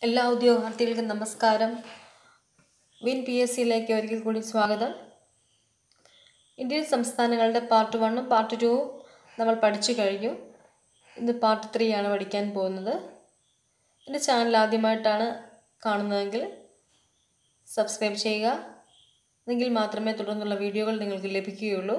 എല്ലാ ഉദ്യോഗാർത്ഥികൾക്കും നമസ്കാരം win P S സിയിലേക്ക് ഒരിക്കൽ കൂടി സ്വാഗതം ഇന്ത്യൻ സംസ്ഥാനങ്ങളുടെ പാർട്ട് വണ്ണും പാർട്ട് ടുവും നമ്മൾ പഠിച്ചു കഴിഞ്ഞു ഇന്ന് പാർട്ട് ത്രീ ആണ് പഠിക്കാൻ പോകുന്നത് എൻ്റെ ചാനൽ ആദ്യമായിട്ടാണ് കാണുന്നതെങ്കിൽ സബ്സ്ക്രൈബ് ചെയ്യുക എങ്കിൽ മാത്രമേ തുടർന്നുള്ള വീഡിയോകൾ നിങ്ങൾക്ക് ലഭിക്കുകയുള്ളൂ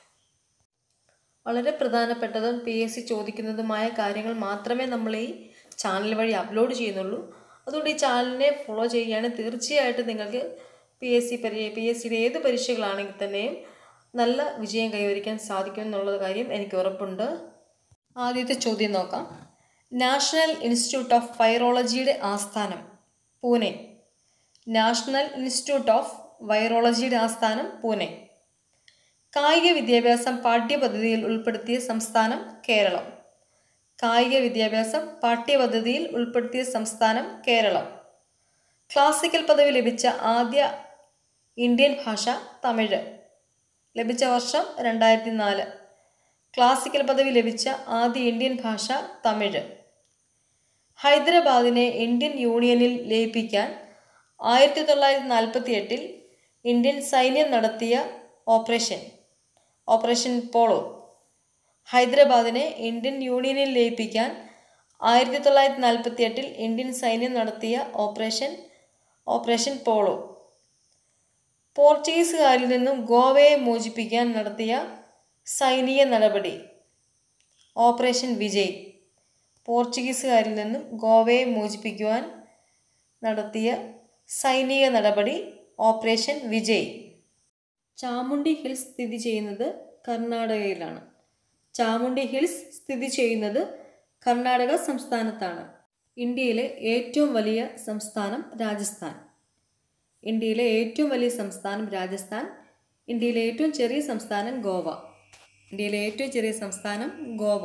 വളരെ പ്രധാനപ്പെട്ടതും പി എസ് സി ചോദിക്കുന്നതുമായ കാര്യങ്ങൾ മാത്രമേ നമ്മൾ ഈ ചാനൽ വഴി അപ്ലോഡ് ചെയ്യുന്നുള്ളൂ അതുകൊണ്ട് ഈ ചാനലിനെ ഫോളോ ചെയ്യുകയാണെങ്കിൽ തീർച്ചയായിട്ടും നിങ്ങൾക്ക് പി എസ് സി പരി പി എസ് സിയുടെ ഏത് പരീക്ഷകളാണെങ്കിൽ തന്നെയും നല്ല വിജയം കൈവരിക്കാൻ സാധിക്കും എന്നുള്ള കാര്യം എനിക്ക് ഉറപ്പുണ്ട് ആദ്യത്തെ ചോദ്യം നോക്കാം നാഷണൽ ഇൻസ്റ്റിറ്റ്യൂട്ട് ഓഫ് വൈറോളജിയുടെ ആസ്ഥാനം പൂനെ നാഷണൽ ഇൻസ്റ്റിറ്റ്യൂട്ട് ഓഫ് വൈറോളജിയുടെ ആസ്ഥാനം പൂനെ കായിക വിദ്യാഭ്യാസം പാഠ്യപദ്ധതിയിൽ ഉൾപ്പെടുത്തിയ സംസ്ഥാനം കേരളം കായിക വിദ്യാഭ്യാസം പാഠ്യപദ്ധതിയിൽ ഉൾപ്പെടുത്തിയ സംസ്ഥാനം കേരളം ക്ലാസിക്കൽ പദവി ലഭിച്ച ആദ്യ ഇന്ത്യൻ ഭാഷ തമിഴ് ലഭിച്ച വർഷം രണ്ടായിരത്തി നാല് ക്ലാസിക്കൽ പദവി ലഭിച്ച ആദ്യ ഇന്ത്യൻ ഭാഷ തമിഴ് ഹൈദരാബാദിനെ ഇന്ത്യൻ യൂണിയനിൽ ലയിപ്പിക്കാൻ ആയിരത്തി തൊള്ളായിരത്തി നാൽപ്പത്തി എട്ടിൽ ഇന്ത്യൻ സൈന്യം നടത്തിയ ഓപ്പറേഷൻ ഓപ്പറേഷൻ പോളോ ഹൈദരാബാദിനെ ഇന്ത്യൻ യൂണിയനിൽ ലയിപ്പിക്കാൻ ആയിരത്തി തൊള്ളായിരത്തി നാൽപ്പത്തി എട്ടിൽ ഇന്ത്യൻ സൈന്യം നടത്തിയ ഓപ്പറേഷൻ ഓപ്പറേഷൻ പോളോ പോർച്ചുഗീസുകാരിൽ നിന്നും ഗോവയെ മോചിപ്പിക്കാൻ നടത്തിയ സൈനിക നടപടി ഓപ്പറേഷൻ വിജയ് പോർച്ചുഗീസുകാരിൽ നിന്നും ഗോവയെ മോചിപ്പിക്കുവാൻ നടത്തിയ സൈനിക നടപടി ഓപ്പറേഷൻ വിജയ് ചാമുണ്ടി ഹിൽസ് സ്ഥിതി ചെയ്യുന്നത് കർണാടകയിലാണ് ചാമുണ്ടി ഹിൽസ് സ്ഥിതി ചെയ്യുന്നത് കർണാടക സംസ്ഥാനത്താണ് ഇന്ത്യയിലെ ഏറ്റവും വലിയ സംസ്ഥാനം രാജസ്ഥാൻ ഇന്ത്യയിലെ ഏറ്റവും വലിയ സംസ്ഥാനം രാജസ്ഥാൻ ഇന്ത്യയിലെ ഏറ്റവും ചെറിയ സംസ്ഥാനം ഗോവ ഇന്ത്യയിലെ ഏറ്റവും ചെറിയ സംസ്ഥാനം ഗോവ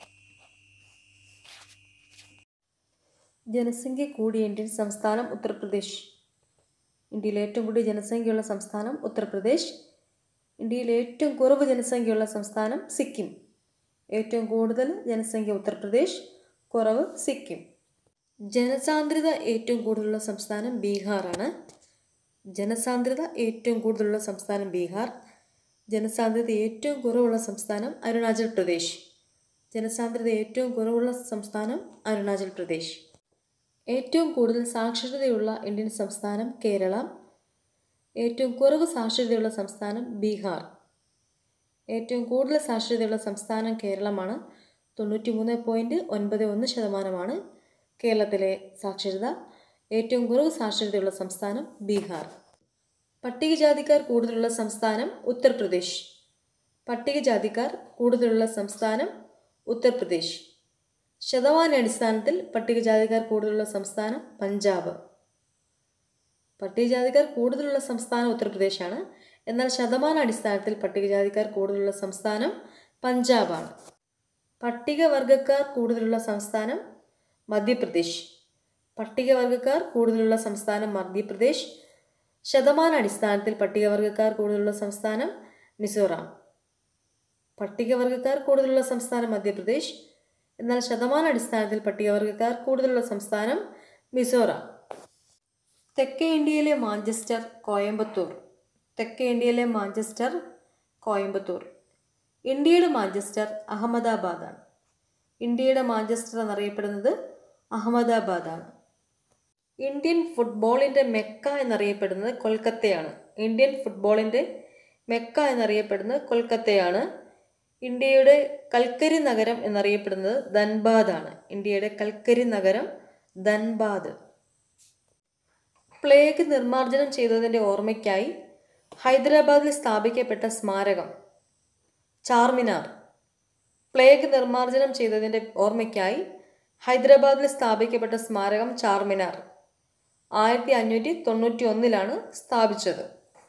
ജനസംഖ്യ കൂടിയ ഇന്ത്യൻ സംസ്ഥാനം ഉത്തർപ്രദേശ് ഇന്ത്യയിൽ ഏറ്റവും കൂടിയ ജനസംഖ്യയുള്ള സംസ്ഥാനം ഉത്തർപ്രദേശ് ഇന്ത്യയിൽ ഏറ്റവും കുറവ് ജനസംഖ്യയുള്ള സംസ്ഥാനം സിക്കിം ഏറ്റവും കൂടുതൽ ജനസംഖ്യ ഉത്തർപ്രദേശ് കുറവ് സിക്കിം ജനസാന്ദ്രത ഏറ്റവും കൂടുതലുള്ള സംസ്ഥാനം ബീഹാറാണ് ജനസാന്ദ്രത ഏറ്റവും കൂടുതലുള്ള സംസ്ഥാനം ബീഹാർ ജനസാന്ദ്രത ഏറ്റവും കുറവുള്ള സംസ്ഥാനം അരുണാചൽ പ്രദേശ് ജനസാന്ദ്രത ഏറ്റവും കുറവുള്ള സംസ്ഥാനം അരുണാചൽ പ്രദേശ് ഏറ്റവും കൂടുതൽ സാക്ഷരതയുള്ള ഇന്ത്യൻ സംസ്ഥാനം കേരളം ഏറ്റവും കുറവ് സാക്ഷരതയുള്ള സംസ്ഥാനം ബീഹാർ ഏറ്റവും കൂടുതൽ സാക്ഷരതയുള്ള സംസ്ഥാനം കേരളമാണ് തൊണ്ണൂറ്റി മൂന്ന് പോയിൻറ്റ് ഒൻപത് ഒന്ന് ശതമാനമാണ് കേരളത്തിലെ സാക്ഷരത ഏറ്റവും കുറവ് സാക്ഷരതയുള്ള സംസ്ഥാനം ബീഹാർ പട്ടികജാതിക്കാർ കൂടുതലുള്ള സംസ്ഥാനം ഉത്തർപ്രദേശ് പട്ടികജാതിക്കാർ കൂടുതലുള്ള സംസ്ഥാനം ഉത്തർപ്രദേശ് ശതമാനാടിസ്ഥാനത്തിൽ പട്ടികജാതിക്കാർ കൂടുതലുള്ള സംസ്ഥാനം പഞ്ചാബ് പട്ടികജാതിക്കാർ കൂടുതലുള്ള സംസ്ഥാനം ഉത്തർപ്രദേശാണ് എന്നാൽ ശതമാനാടിസ്ഥാനത്തിൽ പട്ടികജാതിക്കാർ കൂടുതലുള്ള സംസ്ഥാനം പഞ്ചാബാണ് പട്ടികവർഗക്കാർ കൂടുതലുള്ള സംസ്ഥാനം മധ്യപ്രദേശ് പട്ടികവർഗക്കാർ കൂടുതലുള്ള സംസ്ഥാനം മധ്യപ്രദേശ് ശതമാനാടിസ്ഥാനത്തിൽ പട്ടികവർഗക്കാർ കൂടുതലുള്ള സംസ്ഥാനം മിസോറാം പട്ടികവർഗക്കാർ കൂടുതലുള്ള സംസ്ഥാനം മധ്യപ്രദേശ് എന്നാൽ ശതമാനാടിസ്ഥാനത്തിൽ പട്ടികവർഗക്കാർ കൂടുതലുള്ള സംസ്ഥാനം മിസോറാം തെക്കേ ഇന്ത്യയിലെ മാഞ്ചസ്റ്റർ കോയമ്പത്തൂർ തെക്കേ ഇന്ത്യയിലെ മാഞ്ചസ്റ്റർ കോയമ്പത്തൂർ ഇന്ത്യയുടെ മാഞ്ചസ്റ്റർ അഹമ്മദാബാദാണ് ഇന്ത്യയുടെ മാഞ്ചസ്റ്റർ എന്നറിയപ്പെടുന്നത് അഹമ്മദാബാദാണ് ഇന്ത്യൻ ഫുട്ബോളിൻ്റെ മെക്ക എന്നറിയപ്പെടുന്നത് കൊൽക്കത്തയാണ് ഇന്ത്യൻ ഫുട്ബോളിൻ്റെ മെക്ക എന്നറിയപ്പെടുന്നത് കൊൽക്കത്തയാണ് ഇന്ത്യയുടെ കൽക്കരി നഗരം എന്നറിയപ്പെടുന്നത് ധൻബാദാണ് ഇന്ത്യയുടെ കൽക്കരി നഗരം ധൻബാദ് പ്ലേഗ് നിർമ്മാർജ്ജനം ചെയ്തതിൻ്റെ ഓർമ്മയ്ക്കായി ഹൈദരാബാദിൽ സ്ഥാപിക്കപ്പെട്ട സ്മാരകം ചാർമിനാർ പ്ലേഗ് നിർമ്മാർജ്ജനം ചെയ്തതിൻ്റെ ഓർമ്മയ്ക്കായി ഹൈദരാബാദിൽ സ്ഥാപിക്കപ്പെട്ട സ്മാരകം ചാർമിനാർ ആയിരത്തി അഞ്ഞൂറ്റി തൊണ്ണൂറ്റി ഒന്നിലാണ് സ്ഥാപിച്ചത്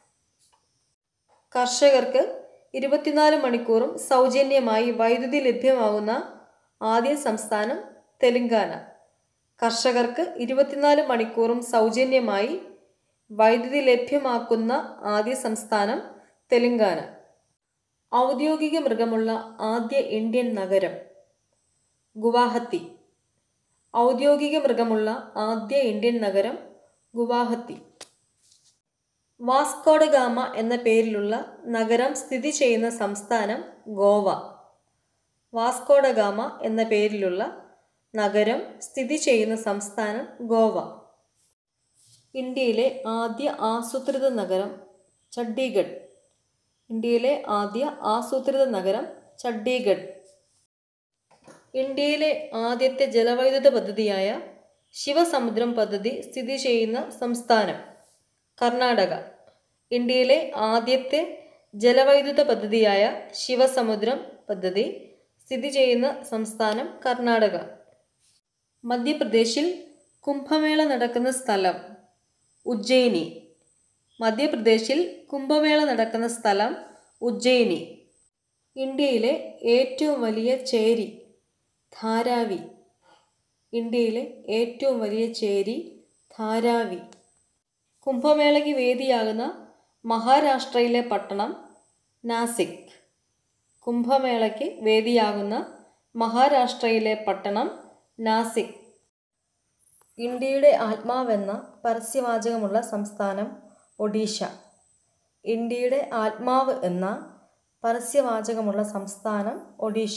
കർഷകർക്ക് ഇരുപത്തിനാല് മണിക്കൂറും സൗജന്യമായി വൈദ്യുതി ലഭ്യമാകുന്ന ആദ്യ സംസ്ഥാനം തെലങ്കാന കർഷകർക്ക് ഇരുപത്തിനാല് മണിക്കൂറും സൗജന്യമായി വൈദ്യുതി ലഭ്യമാക്കുന്ന ആദ്യ സംസ്ഥാനം തെലങ്കാന ഔദ്യോഗിക മൃഗമുള്ള ആദ്യ ഇന്ത്യൻ നഗരം ഗുവാഹത്തി ഔദ്യോഗിക മൃഗമുള്ള ആദ്യ ഇന്ത്യൻ നഗരം ഗുവാഹത്തി വാസ്കോഡ ഗാമ എന്ന പേരിലുള്ള നഗരം സ്ഥിതി ചെയ്യുന്ന സംസ്ഥാനം ഗോവ വാസ്കോഡ ഗാമ എന്ന പേരിലുള്ള നഗരം സ്ഥിതി ചെയ്യുന്ന സംസ്ഥാനം ഗോവ ഇന്ത്യയിലെ ആദ്യ ആസൂത്രിത നഗരം ചണ്ഡീഗഡ് ഇന്ത്യയിലെ ആദ്യ ആസൂത്രിത നഗരം ചണ്ഡീഗഡ് ഇന്ത്യയിലെ ആദ്യത്തെ ജലവൈദ്യുത പദ്ധതിയായ ശിവസമുദ്രം പദ്ധതി സ്ഥിതി ചെയ്യുന്ന സംസ്ഥാനം കർണാടക ഇന്ത്യയിലെ ആദ്യത്തെ ജലവൈദ്യുത പദ്ധതിയായ ശിവസമുദ്രം പദ്ധതി സ്ഥിതി ചെയ്യുന്ന സംസ്ഥാനം കർണാടക മധ്യപ്രദേശിൽ കുംഭമേള നടക്കുന്ന സ്ഥലം ഉജ്ജയിനി മധ്യപ്രദേശിൽ കുംഭമേള നടക്കുന്ന സ്ഥലം ഉജ്ജയിനി ഇന്ത്യയിലെ ഏറ്റവും വലിയ ചേരി ധാരാവി ഇന്ത്യയിലെ ഏറ്റവും വലിയ ചേരി ധാരാവി കുംഭമേളയ്ക്ക് വേദിയാകുന്ന മഹാരാഷ്ട്രയിലെ പട്ടണം നാസിക് കുംഭമേളയ്ക്ക് വേദിയാകുന്ന മഹാരാഷ്ട്രയിലെ പട്ടണം നാസിക് ഇന്ത്യയുടെ ആത്മാവെന്ന പരസ്യവാചകമുള്ള സംസ്ഥാനം ഒഡീഷ ഇന്ത്യയുടെ ആത്മാവ് എന്ന പരസ്യവാചകമുള്ള സംസ്ഥാനം ഒഡീഷ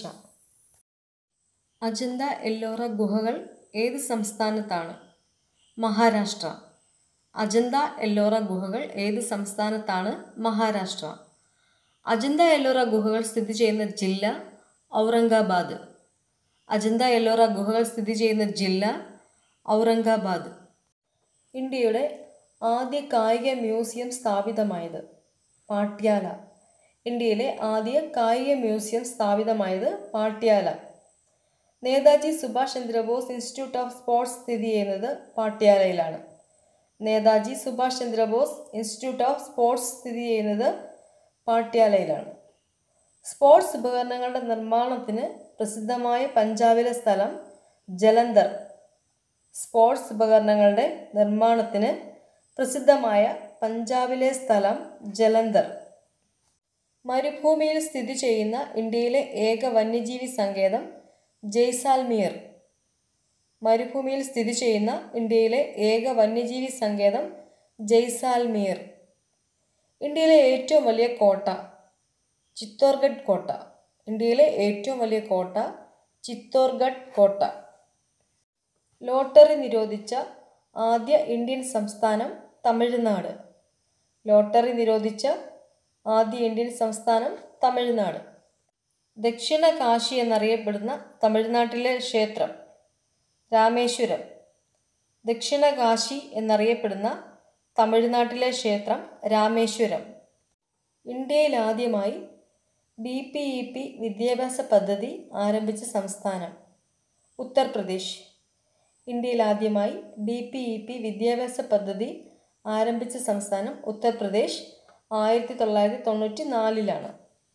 അജന്ത എല്ലോറ ഗുഹകൾ ഏത് സംസ്ഥാനത്താണ് മഹാരാഷ്ട്ര അജന്ത എല്ലോറ ഗുഹകൾ ഏത് സംസ്ഥാനത്താണ് മഹാരാഷ്ട്ര അജന്ത എല്ലോറ ഗുഹകൾ സ്ഥിതി ചെയ്യുന്ന ജില്ല ഔറംഗാബാദ് അജന്ത എല്ലോറ ഗുഹകൾ സ്ഥിതി ചെയ്യുന്ന ജില്ല ഔറംഗാബാദ് ഇന്ത്യയുടെ ആദ്യ കായിക മ്യൂസിയം സ്ഥാപിതമായത് പാട്യാല ഇന്ത്യയിലെ ആദ്യ കായിക മ്യൂസിയം സ്ഥാപിതമായത് Patiala Netaji Subhash Chandrabose institute of sports സ്ഥിതി ചെയ്യുന്നത് പാട്യാലയിലാണ് Netaji Subhash Chandrabose institute of sports സ്ഥിതി ചെയ്യുന്നത് പാട്യാലയിലാണ് സ്പോർട്സ് ഉപകരണങ്ങളുടെ നിർമ്മാണത്തിന് പ്രസിദ്ധമായ പഞ്ചാബിലെ സ്ഥലം ജലന്ധർ സ്പോർട്സ് ഉപകരണങ്ങളുടെ നിർമ്മാണത്തിന് പ്രസിദ്ധമായ പഞ്ചാബിലെ സ്ഥലം ജലന്ധർ മരുഭൂമിയിൽ സ്ഥിതി ചെയ്യുന്ന ഇന്ത്യയിലെ ഏക വന്യജീവി സങ്കേതം ജയ്സാൽമിയർ മരുഭൂമിയിൽ സ്ഥിതി ചെയ്യുന്ന ഇന്ത്യയിലെ ഏക വന്യജീവി സങ്കേതം ജയ്സാൽമിയർ ഇന്ത്യയിലെ ഏറ്റവും വലിയ കോട്ട ചിത്തോർഗഡ് കോട്ട ഇന്ത്യയിലെ ഏറ്റവും വലിയ കോട്ട ചിത്തോർഗഡ് കോട്ട ലോട്ടറി നിരോധിച്ച ആദ്യ ഇന്ത്യൻ സംസ്ഥാനം തമിഴ്നാട് ലോട്ടറി നിരോധിച്ച ആദ്യ ഇന്ത്യൻ സംസ്ഥാനം തമിഴ്നാട് ദക്ഷിണ കാശി എന്നറിയപ്പെടുന്ന തമിഴ്നാട്ടിലെ ക്ഷേത്രം രാമേശ്വരം ദക്ഷിണ കാശി എന്നറിയപ്പെടുന്ന തമിഴ്നാട്ടിലെ ക്ഷേത്രം രാമേശ്വരം ഇന്ത്യയിൽ ആദ്യമായി ഡി പി ഇ പി വിദ്യാഭ്യാസ പദ്ധതി ആരംഭിച്ച സംസ്ഥാനം ഉത്തർപ്രദേശ് ഇന്ത്യയിൽ ആദ്യമായി ഡി പി ഇ പി വിദ്യാഭ്യാസ പദ്ധതി ആരംഭിച്ച സംസ്ഥാനം ഉത്തർപ്രദേശ് ആയിരത്തി തൊള്ളായിരത്തി തൊണ്ണൂറ്റി നാലിലാണ്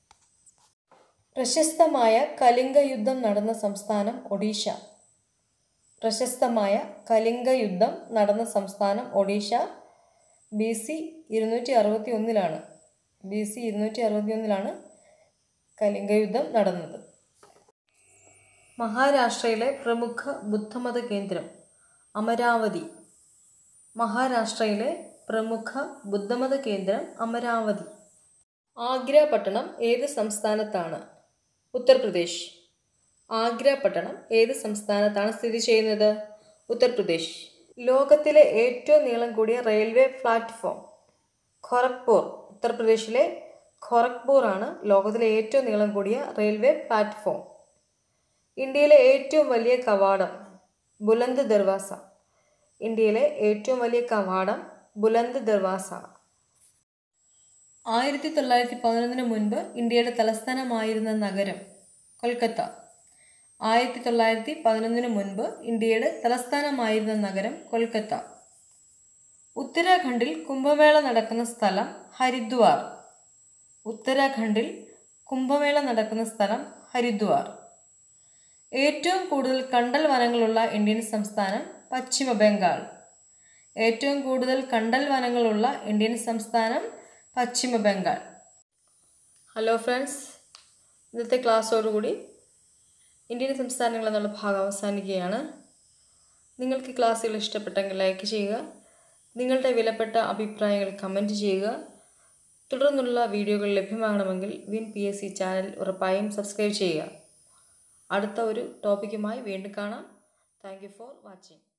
പ്രശസ്തമായ കലിംഗ യുദ്ധം നടന്ന സംസ്ഥാനം ഒഡീഷ പ്രശസ്തമായ കലിംഗ യുദ്ധം നടന്ന സംസ്ഥാനം ഒഡീഷ ബി സി ഇരുന്നൂറ്റി അറുപത്തി ഒന്നിലാണ് ബി സി ഇരുന്നൂറ്റി അറുപത്തി ഒന്നിലാണ് കലിംഗ യുദ്ധം നടന്നത് മഹാരാഷ്ട്രയിലെ പ്രമുഖ ബുദ്ധമത കേന്ദ്രം അമരാവതി മഹാരാഷ്ട്രയിലെ പ്രമുഖ ബുദ്ധമത കേന്ദ്രം അമരാവതി ആഗ്ര പട്ടണം ഏത് സംസ്ഥാനത്താണ് ഉത്തർപ്രദേശ് ആഗ്ര പട്ടണം ഏത് സംസ്ഥാനത്താണ് സ്ഥിതി ചെയ്യുന്നത് ഉത്തർപ്രദേശ് ലോകത്തിലെ ഏറ്റവും നീളം കൂടിയ റെയിൽവേ പ്ലാറ്റ്ഫോം ഖൊറഗ്പൂർ ഉത്തർപ്രദേശിലെ ഖൊറഗ്പൂർ ആണ് ലോകത്തിലെ ഏറ്റവും നീളം കൂടിയ റെയിൽവേ പ്ലാറ്റ്ഫോം ഇന്ത്യയിലെ ഏറ്റവും വലിയ കവാടം ബുലന്ദ് ദർവാസ ഇന്ത്യയിലെ ഏറ്റവും വലിയ കവാടം ബുലന്ദ് ദർവാസ ആയിരത്തി തൊള്ളായിരത്തി പതിനൊന്നിന് മുൻപ് ഇന്ത്യയുടെ തലസ്ഥാനമായിരുന്ന നഗരം കൊൽക്കത്ത ആയിരത്തി തൊള്ളായിരത്തി പതിനൊന്നിന് മുൻപ് ഇന്ത്യയുടെ തലസ്ഥാനമായിരുന്ന നഗരം കൊൽക്കത്ത ഉത്തരാഖണ്ഡിൽ കുംഭമേള നടക്കുന്ന സ്ഥലം ഹരിദ്വാർ ഉത്തരാഖണ്ഡിൽ കുംഭമേള നടക്കുന്ന സ്ഥലം ഹരിദ്വാർ ഏറ്റവും കൂടുതൽ കണ്ടൽ വനങ്ങളുള്ള ഇന്ത്യൻ സംസ്ഥാനം പശ്ചിമ ബംഗാൾ ഏറ്റവും കൂടുതൽ കണ്ടൽ വനങ്ങളുള്ള ഇന്ത്യൻ സംസ്ഥാനം പശ്ചിമ ബംഗാൾ ഹലോ ഫ്രണ്ട്സ് ഇന്നത്തെ ക്ലാസ്സോടുകൂടി ഇന്ത്യൻ സംസ്ഥാനങ്ങൾ എന്നുള്ള ഭാഗം അവസാനിക്കുകയാണ് നിങ്ങൾക്ക് ക്ലാസ്സുകൾ ഇഷ്ടപ്പെട്ടെങ്കിൽ ലൈക്ക് ചെയ്യുക നിങ്ങളുടെ വിലപ്പെട്ട അഭിപ്രായങ്ങൾ കമൻറ്റ് ചെയ്യുക തുടർന്നുള്ള വീഡിയോകൾ ലഭ്യമാകണമെങ്കിൽ win P S C channel ഉറപ്പായും സബ്സ്ക്രൈബ് ചെയ്യുക അടുത്ത ഒരു ടോപ്പിക്കുമായി വീണ്ടും കാണാം താങ്ക് യു ഫോർ വാച്ചിങ്